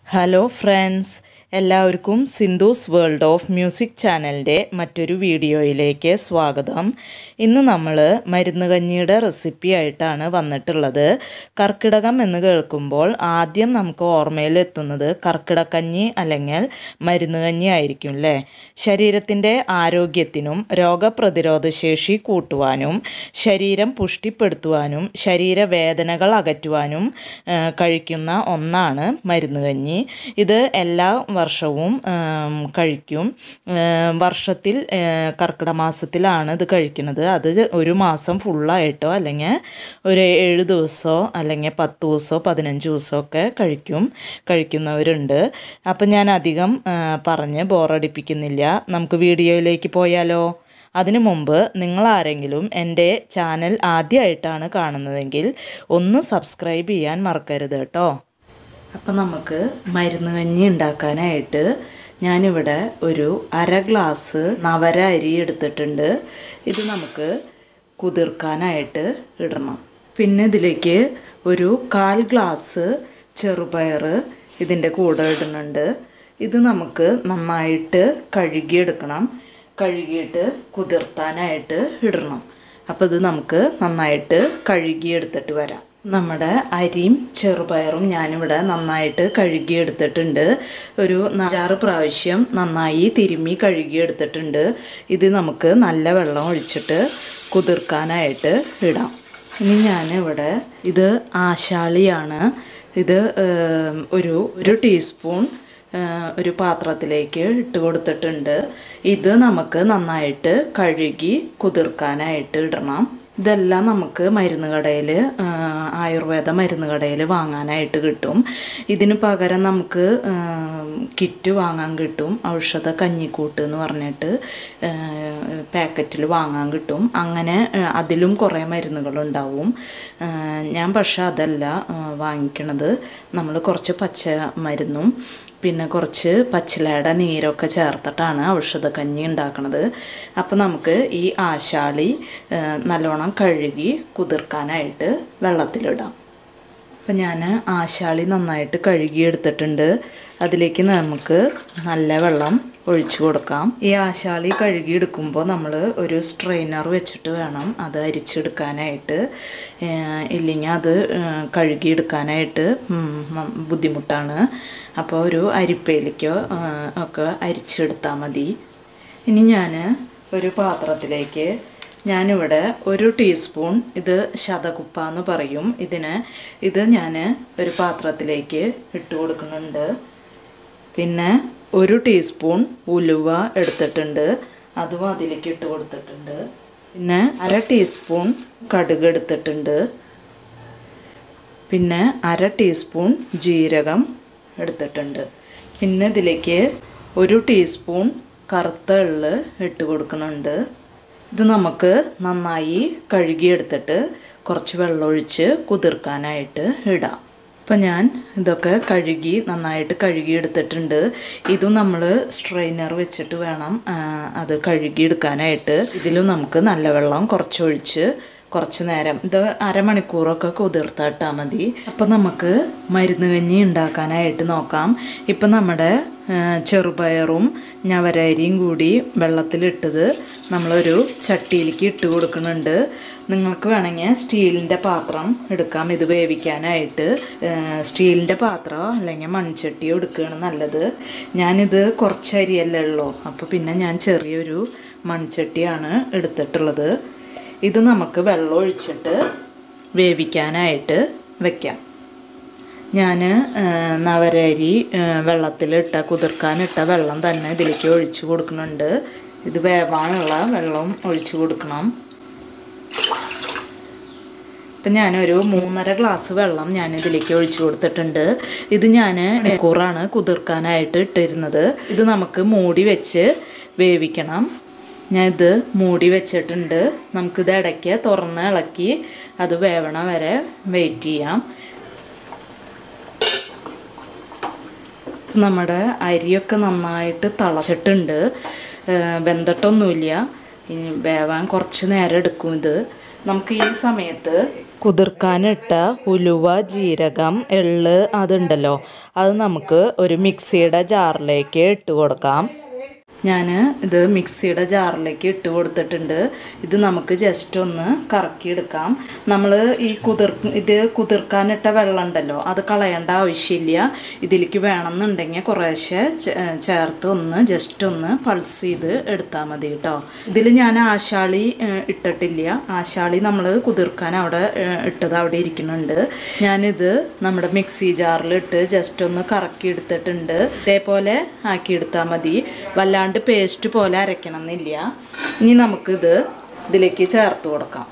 hello friends എല്ലാവർക്കും Sindhu's world of music ചാനലിൻ്റെ മറ്റൊരു വീഡിയോയിലേക്ക് സ്വാഗതം ഇന്ന് നമ്മൾ മരുന്ന് കഞ്ഞിയുടെ റെസിപ്പി ആയിട്ടാണ് വന്നിട്ടുള്ളത് കർക്കിടകം എന്ന് കേൾക്കുമ്പോൾ ആദ്യം നമുക്ക് ഓർമ്മയിലെത്തുന്നത് കർക്കിടക്കഞ്ഞി അല്ലെങ്കിൽ മരുന്ന് കഞ്ഞി ആയിരിക്കും അല്ലേ ശരീരത്തിൻ്റെ ആരോഗ്യത്തിനും രോഗപ്രതിരോധ ശേഷി കൂട്ടുവാനും ശരീരം പുഷ്ടിപ്പെടുത്തുവാനും ശരീരവേദനകൾ അകറ്റുവാനും ആ, കഴിക്കുന്ന ഒന്നാണ് മരുന്ന് കഞ്ഞി ഇത് എല്ലാ വർഷവും ആം, കഴിക്കും ആ, വർഷത്തിൽ ആ, കർക്കിടക മാസത്തിലാണ് ഇത് കഴിക്കുന്നത് അത് ഒരു മാസം ഫുള്ളായിട്ടോ അല്ലെങ്കിൽ ഒരു ഏഴ് ദിവസമോ അല്ലെങ്കിൽ പത്ത് ദിവസമോ പതിനഞ്ച് ദിവസമോ ഒക്കെ കഴിക്കും കഴിക്കുന്നവരുണ്ട് അപ്പം ഞാൻ അധികം ആ, പറഞ്ഞ് ബോറടിപ്പിക്കുന്നില്ല നമുക്ക് വീഡിയോയിലേക്ക് പോയാലോ അതിനു മുമ്പ് നിങ്ങൾ ആരെങ്കിലും എൻ്റെ ചാനൽ ആദ്യമായിട്ടാണ് കാണുന്നതെങ്കിൽ ഒന്ന് സബ്സ്ക്രൈബ് ചെയ്യാൻ മറക്കരുത് കേട്ടോ അപ്പം നമുക്ക് മരുന്ന് കഞ്ഞി ഉണ്ടാക്കാനായിട്ട് ഞാനിവിടെ ഒരു അര ഗ്ലാസ് നവര അരി എടുത്തിട്ടുണ്ട് ഇത് നമുക്ക് കുതിർക്കാനായിട്ട് ഇടണം പിന്നെ ഇതിലേക്ക് ഒരു കാൽ ഗ്ലാസ് ചെറുപയർ ഇതിൻ്റെ കൂടെ ഇടുന്നുണ്ട് ഇത് നമുക്ക് നന്നായിട്ട് കഴുകിയെടുക്കണം കഴുകിയിട്ട് കുതിർത്താനായിട്ട് ഇടണം അപ്പോൾ ഇത് നമുക്ക് നന്നായിട്ട് കഴുകിയെടുത്തിട്ട് വരാം നമ്മുടെ അരിയും ചെറുപയറും ഞാനിവിടെ നന്നായിട്ട് കഴുകിയെടുത്തിട്ടുണ്ട് ഒരു അഞ്ചാറ് പ്രാവശ്യം നന്നായി തിരുമ്മി കഴുകിയെടുത്തിട്ടുണ്ട് ഇത് നമുക്ക് നല്ല വെള്ളം ഒഴിച്ചിട്ട് കുതിർക്കാനായിട്ട് ഇടാം ഇനി ഞാനിവിടെ ഇത് ആശാളിയാണ് ഇത് ഏം, ഒരു ഒരു ടീസ്പൂൺ ആ, ഒരു പാത്രത്തിലേക്ക് ഇട്ട് കൊടുത്തിട്ടുണ്ട് ഇത് നമുക്ക് നന്നായിട്ട് കഴുകി കുതിർക്കാനായിട്ട് ഇടണം ഇതെല്ലാം നമുക്ക് മരുന്ന് കടയിൽ ആയുർവേദ മരുന്ന് കടയിൽ വാങ്ങാനായിട്ട് കിട്ടും ഇതിന് പകരം നമുക്ക് ആ, കിറ്റ് വാങ്ങാൻ കിട്ടും ഔഷധ കഞ്ഞിക്കൂട്ട് എന്ന് പറഞ്ഞിട്ട് പാക്കറ്റിൽ വാങ്ങാൻ കിട്ടും അങ്ങനെ ആ, അതിലും കുറേ മരുന്നുകളുണ്ടാവും ആ, ഞാൻ പക്ഷെ അതല്ല ആ, വാങ്ങിക്കണത് നമ്മൾ കുറച്ച് പച്ച മരുന്നും പിന്നെ കുറച്ച് പച്ചിലയുടെ നീരൊക്കെ ചേർത്തിട്ടാണ് ഔഷധക്കഞ്ഞി ഉണ്ടാക്കുന്നത് അപ്പോൾ നമുക്ക് ഈ ആശാളി ആ, നല്ലോണം കഴുകി കുതിർക്കാനായിട്ട് വെള്ളത്തിലിടാം അപ്പം ഞാൻ ആശാളി നന്നായിട്ട് കഴുകി എടുത്തിട്ടുണ്ട് അതിലേക്ക് നമുക്ക് നല്ല വെള്ളം ഒഴിച്ചു കൊടുക്കാം ഈ ആശാളി കഴുകി എടുക്കുമ്പോൾ നമ്മൾ ഒരു സ്ട്രെയിനർ വെച്ചിട്ട് വേണം അത് അരിച്ചെടുക്കാനായിട്ട് ഏഹ് ഇല്ലെങ്കിൽ അത് ഏഹ് കഴുകിയെടുക്കാനായിട്ട് ഉം, മ- ബുദ്ധിമുട്ടാണ് അപ്പോൾ ഒരു അരിപ്പയിലേക്കോ ഏഹ് ഒക്കെ അരിച്ചെടുത്താൽ മതി ഇനി ഞാൻ ഒരു പാത്രത്തിലേക്ക് ഞാനിവിടെ ഒരു ടീസ്പൂൺ ഇത് ശതകുപ്പ എന്ന് പറയും ഇതിന് ഇത് ഞാൻ ഒരു പാത്രത്തിലേക്ക് ഇട്ട് കൊടുക്കുന്നുണ്ട് പിന്നെ ഒരു ടീസ്പൂൺ ഉലുവ എടുത്തിട്ടുണ്ട് അതും അതിലേക്ക് ഇട്ട് കൊടുത്തിട്ടുണ്ട് പിന്നെ അര ടീസ്പൂൺ കടുക് എടുത്തിട്ടുണ്ട് പിന്നെ അര ടീസ്പൂൺ ജീരകം എടുത്തിട്ടുണ്ട് പിന്നെ ഇതിലേക്ക് ഒരു ടീസ്പൂൺ കറുത്ത എള്ള് ഇട്ട് കൊടുക്കുന്നുണ്ട് ഇത് നമുക്ക് നന്നായി കഴുകിയെടുത്തിട്ട് കുറച്ച് വെള്ളമൊഴിച്ച് കുതിർക്കാനായിട്ട് ഇടാം അപ്പം ഞാൻ ഇതൊക്കെ കഴുകി നന്നായിട്ട് കഴുകിയെടുത്തിട്ടുണ്ട് ഇതും നമ്മൾ സ്ട്രെയിനർ വെച്ചിട്ട് വേണം ആ, അത് കഴുകിയെടുക്കാനായിട്ട് ഇതിലും നമുക്ക് നല്ല വെള്ളം കുറച്ചൊഴിച്ച് കുറച്ച് നേരം ഇത് അരമണിക്കൂറൊക്കെ കുതിർത്തിട്ടാൽ മതി അപ്പം നമുക്ക് മരുന്ന് കഞ്ഞി ഉണ്ടാക്കാനായിട്ട് നോക്കാം ഇപ്പം നമ്മുടെ ആ, ചെറുപയറും ഞവരരിയും കൂടി വെള്ളത്തിലിട്ടത് നമ്മളൊരു ചട്ടിയിലേക്ക് ഇട്ട് കൊടുക്കുന്നുണ്ട് നിങ്ങൾക്ക് വേണമെങ്കിൽ സ്റ്റീലിൻ്റെ പാത്രം എടുക്കാം ഇത് വേവിക്കാനായിട്ട് സ്റ്റീലിൻ്റെ പാത്രമോ അല്ലെങ്കിൽ മൺചട്ടിയോ എടുക്കുകയാണ് നല്ലത് ഞാനിത് കുറച്ച് അരിയല്ലേ ഉള്ളൂ അപ്പോൾ പിന്നെ ഞാൻ ചെറിയൊരു മൺചട്ടിയാണ് എടുത്തിട്ടുള്ളത് ഇത് നമുക്ക് വെള്ളം ഒഴിച്ചിട്ട് വേവിക്കാനായിട്ട് വെക്കാം ഞാൻ നവരരി ആ, വെള്ളത്തിലിട്ട കുതിർക്കാനിട്ട വെള്ളം തന്നെ ഇതിലേക്ക് ഒഴിച്ചു കൊടുക്കുന്നുണ്ട് ഇത് വേവാനുള്ള വെള്ളം ഒഴിച്ചു കൊടുക്കണം ഇപ്പം ഞാനൊരു മൂന്നര ഗ്ലാസ് വെള്ളം ഞാൻ ഇതിലേക്ക് ഒഴിച്ചു കൊടുത്തിട്ടുണ്ട് ഇത് ഞാൻ മണിക്കൂറാണ് കുതിർക്കാനായിട്ട് ഇട്ടിരുന്നത് ഇത് നമുക്ക് മൂടി വെച്ച് വേവിക്കണം ഞാൻ ഇത് മൂടി വെച്ചിട്ടുണ്ട് നമുക്കിത് ഇടയ്ക്ക് തുറന്ന് ഇളക്കി അത് വേവണ വരെ വെയിറ്റ് ചെയ്യാം നമ്മുടെ അരിയൊക്കെ നന്നായിട്ട് തിളച്ചിട്ടുണ്ട് ഏഹ് വെന്തിട്ടൊന്നുമില്ല ഇനി വേവാൻ കുറച്ച് നേരം എടുക്കും ഇത് നമുക്ക് ഈ സമയത്ത് കുതിർക്കാനിട്ട ഉലുവ ജീരകം എള്ള് അതുണ്ടല്ലോ അത് നമുക്ക് ഒരു മിക്സിയുടെ ജാറിലേക്ക് ഇട്ട് കൊടുക്കാം ഞാൻ ഇത് മിക്സിയുടെ ജാറിലേക്ക് ഇട്ട് കൊടുത്തിട്ടുണ്ട് ഇത് നമുക്ക് ജസ്റ്റ് ഒന്ന് കറക്കിയെടുക്കാം നമ്മൾ ഈ കുതിർ ഇത് കുതിർക്കാനിട്ട വെള്ളം ഉണ്ടല്ലോ അത് കളയേണ്ട ആവശ്യമില്ല ഇതിലേക്ക് വേണമെന്നുണ്ടെങ്കിൽ കുറേശ്ശെ ചേ- ചേർത്ത് ഒന്ന് ജസ്റ്റ് ഒന്ന് പൾസ് ചെയ്ത് എടുത്താൽ മതി കേട്ടോ ഇതിൽ ഞാൻ ആശാളി ഏഹ്, ഇട്ടിട്ടില്ല ആശാളി നമ്മൾ കുതിർക്കാൻ അവിടെ ഏഹ്, ഇട്ടത് അവിടെ ഇരിക്കുന്നുണ്ട് ഞാനിത് നമ്മുടെ മിക്സി ജാറിലിട്ട് ജസ്റ്റ് ഒന്ന് കറക്കി എടുത്തിട്ടുണ്ട് ഇതേപോലെ ആക്കി എടുത്താൽ മതി വല്ലാണ്ട് പേസ്റ്റ് പോലെ അരയ്ക്കണം എന്നില്ല ഇനി നമുക്കിത് ഇതിലേക്ക് ചേർത്ത് കൊടുക്കാം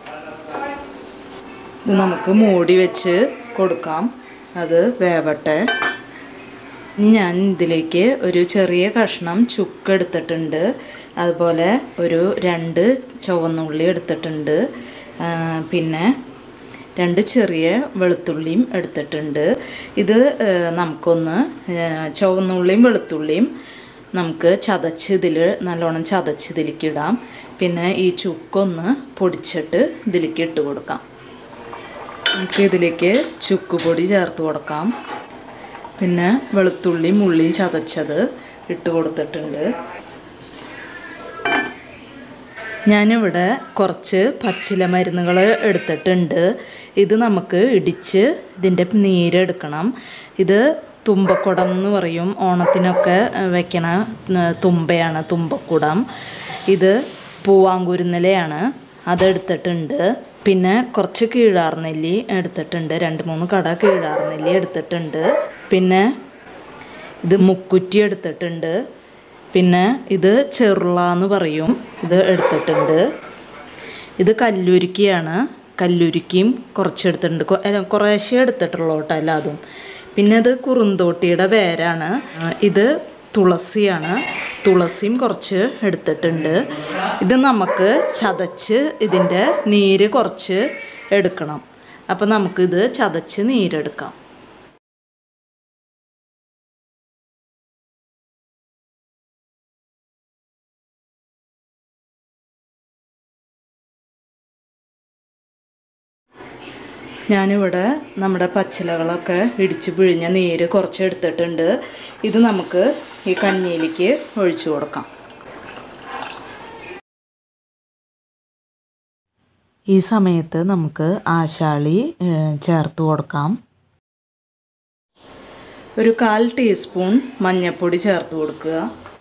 ഇത് നമുക്ക് മൂടി വെച്ച് കൊടുക്കാം അത് വേവട്ടെ ഇനി ഞാൻ ഇതിലേക്ക് ഒരു ചെറിയ കഷ്ണം ചുക്ക് എടുത്തിട്ടുണ്ട് അതുപോലെ ഒരു രണ്ട് ചുവന്നുള്ളി എടുത്തിട്ടുണ്ട് ആ, പിന്നെ രണ്ട് ചെറിയ വെളുത്തുള്ളിയും എടുത്തിട്ടുണ്ട് ഇത് ആ, നമുക്കൊന്ന് ആ, ചുവന്നുള്ളിയും വെളുത്തുള്ളിയും നമുക്ക് ചതച്ച് ഇതിൽ നല്ലോണം ചതച്ച് ഇതിലേക്ക് ഇടാം പിന്നെ ഈ ചുക്കൊന്ന് പൊടിച്ചിട്ട് ഇതിലേക്ക് ഇട്ട് കൊടുക്കാം നമുക്ക് ഇതിലേക്ക് ചുക്ക് പൊടി ചേർത്ത് കൊടുക്കാം പിന്നെ വെളുത്തുള്ളിയും ഉള്ളിയും ചതച്ചത് ഇട്ട് കൊടുത്തിട്ടുണ്ട് ഞാനിവിടെ കുറച്ച് പച്ചില മരുന്നുകൾ എടുത്തിട്ടുണ്ട് ഇത് നമുക്ക് ഇടിച്ച് ഇതിൻ്റെ നീരെടുക്കണം ഇത് തുമ്പക്കുടം എന്ന് പറയും ഓണത്തിനൊക്കെ ഏഹ്, വെക്കണ ഏഹ്, തുമ്പയാണ് തുമ്പക്കുടം ഇത് പൂവാങ്കുരുന്നിലയാണ് അതെടുത്തിട്ടുണ്ട് പിന്നെ കുറച്ച് കീഴാർനെല്ലി എടുത്തിട്ടുണ്ട് രണ്ട് മൂന്ന് കട കീഴാർനെല്ലി എടുത്തിട്ടുണ്ട് പിന്നെ ഇത് മുക്കുറ്റി എടുത്തിട്ടുണ്ട് പിന്നെ ഇത് ചെറുള എന്ന് പറയും ഇത് എടുത്തിട്ടുണ്ട് ഇത് കല്ലുരുക്കിയാണ് കല്ലുരുക്കിയും കുറച്ച് എടുത്തിട്ടുണ്ട് കൊ- അല്ല, കുറേശ്ശേ എടുത്തിട്ടുള്ളൂ കേട്ടോ എല്ലാതും പിന്നെ ഇത് കുറുന്തോട്ടിയുടെ വേരാണ് ആ, ഇത് തുളസിയാണ് തുളസിയും കുറച്ച് എടുത്തിട്ടുണ്ട് ഇത് നമുക്ക് ചതച്ച് ഇതിൻ്റെ നീര് കുറച്ച് എടുക്കണം അപ്പോൾ നമുക്കിത് ചതച്ച് നീരെടുക്കാം ഞാനിവിടെ നമ്മുടെ പച്ചിലകളൊക്കെ ഇടിച്ച് പിഴിഞ്ഞ നീര് കുറച്ച് എടുത്തിട്ടുണ്ട് ഇത് നമുക്ക് ഈ കഞ്ഞിയിലേക്ക് ഒഴിച്ചു കൊടുക്കാം ഈ സമയത്ത് നമുക്ക് ആശാളി ഏഹ്, ചേർത്ത് കൊടുക്കാം ഒരു കാൽ ടീസ്പൂൺ മഞ്ഞൾപ്പൊടി ചേർത്ത് കൊടുക്കുക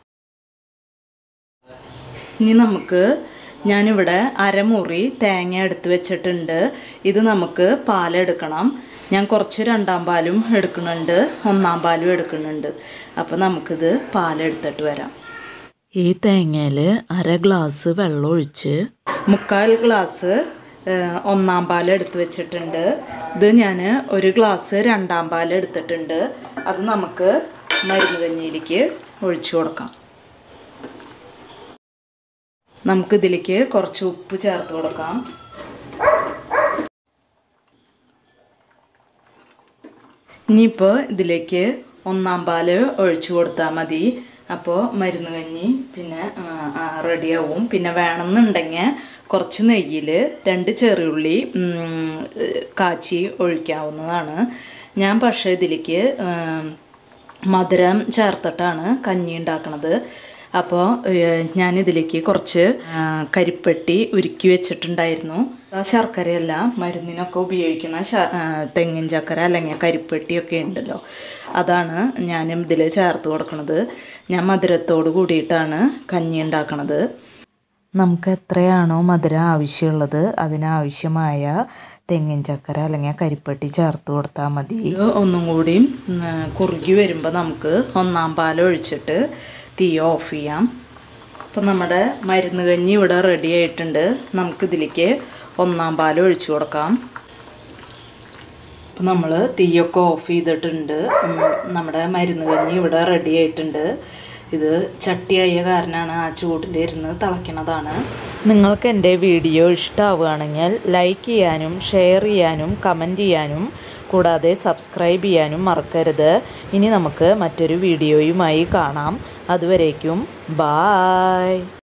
ഇനി നമുക്ക് ഞാനിവിടെ അരമുറി തേങ്ങ എടുത്ത് വെച്ചിട്ടുണ്ട് ഇത് നമുക്ക് പാലെടുക്കണം ഞാൻ കുറച്ച് രണ്ടാം പാലും എടുക്കുന്നുണ്ട് ഒന്നാം പാലും എടുക്കുന്നുണ്ട് അപ്പോൾ നമുക്കിത് പാലെടുത്തിട്ട് വരാം ഈ തേങ്ങയിൽ അര ഗ്ലാസ് വെള്ളം ഒഴിച്ച് മുക്കാൽ ഗ്ലാസ് ഏഹ്, ഒന്നാം പാൽ എടുത്ത് വെച്ചിട്ടുണ്ട് ഇത് ഞാൻ ഒരു ഗ്ലാസ് രണ്ടാം പാൽ എടുത്തിട്ടുണ്ട് അത് നമുക്ക് മരുന്ന് കഞ്ഞിയിലേക്ക് ഒഴിച്ചു കൊടുക്കാം നമുക്കിതിലേക്ക് കുറച്ച് ഉപ്പ് ചേർത്ത് കൊടുക്കാം ഇനിയിപ്പോൾ ഇതിലേക്ക് ഒന്നാം പാല് ഒഴിച്ചു കൊടുത്താൽ മതി അപ്പോൾ മരുന്ന് കഞ്ഞി പിന്നെ റെഡിയാവും പിന്നെ വേണമെന്നുണ്ടെങ്കിൽ കുറച്ച് നെയ്യിൽ രണ്ട് ചെറിയുള്ളി ഉം, കാച്ചി ഒഴിക്കാവുന്നതാണ് ഞാൻ പക്ഷേ ഇതിലേക്ക് ഉം, മധുരം ചേർത്തിട്ടാണ് കഞ്ഞി ഉണ്ടാക്കണത് അപ്പോൾ ഞാനിതിലേക്ക് കുറച്ച് ആ, കരിപ്പെട്ടി ഉരുക്കി വെച്ചിട്ടുണ്ടായിരുന്നു ആ ശർക്കരയല്ല മരുന്നിനൊക്കെ ഉപയോഗിക്കുന്ന ശ- ആ, തെങ്ങിൻ ചക്കര അല്ലെങ്കിൽ കരിപ്പെട്ടിയൊക്കെ ഉണ്ടല്ലോ അതാണ് ഞാനും ഇതിൽ ചേർത്ത് കൊടുക്കുന്നത് ഞാൻ മധുരത്തോട് കൂടിയിട്ടാണ് കഞ്ഞി ഉണ്ടാക്കണത് നമുക്ക് എത്രയാണോ മധുരം ആവശ്യമുള്ളത് അതിനാവശ്യമായ തെങ്ങിൻ ചക്കര അല്ലെങ്കിൽ കരിപ്പെട്ടി ചേർത്ത് കൊടുത്താൽ മതി ഇത് ഒന്നും കൂടി ഉം, കുറുകി വരുമ്പോൾ നമുക്ക് ഒന്നാം പാൽ ഒഴിച്ചിട്ട് തീ ഓഫ് ചെയ്യാം അപ്പം നമ്മുടെ മരുന്ന് കഞ്ഞി ഇവിടെ റെഡി ആയിട്ടുണ്ട് നമുക്കിതിലേക്ക് ഒന്നാം പാൽ ഒഴിച്ചു കൊടുക്കാം അപ്പം നമ്മൾ തീയൊക്കെ ഓഫ് ചെയ്തിട്ടുണ്ട് ഉം, നമ്മുടെ മരുന്ന് കഞ്ഞി ഇവിടെ റെഡി ആയിട്ടുണ്ട് ഇത് ചട്ടിയായ കാരണമാണ് ആ ചൂടിൽ ഇരുന്ന് തിളയ്ക്കണതാണ് നിങ്ങൾക്ക് എൻ്റെ വീഡിയോ ഇഷ്ടമാവുകയാണെങ്കിൽ ലൈക്ക് ചെയ്യാനും ഷെയർ ചെയ്യാനും കമൻറ്റ് ചെയ്യാനും കൂടാതെ സബ്സ്ക്രൈബ് ചെയ്യാനും മറക്കരുത് ഇനി നമുക്ക് മറ്റൊരു വീഡിയോയുമായി കാണാം അതുവരേക്കും ബായ്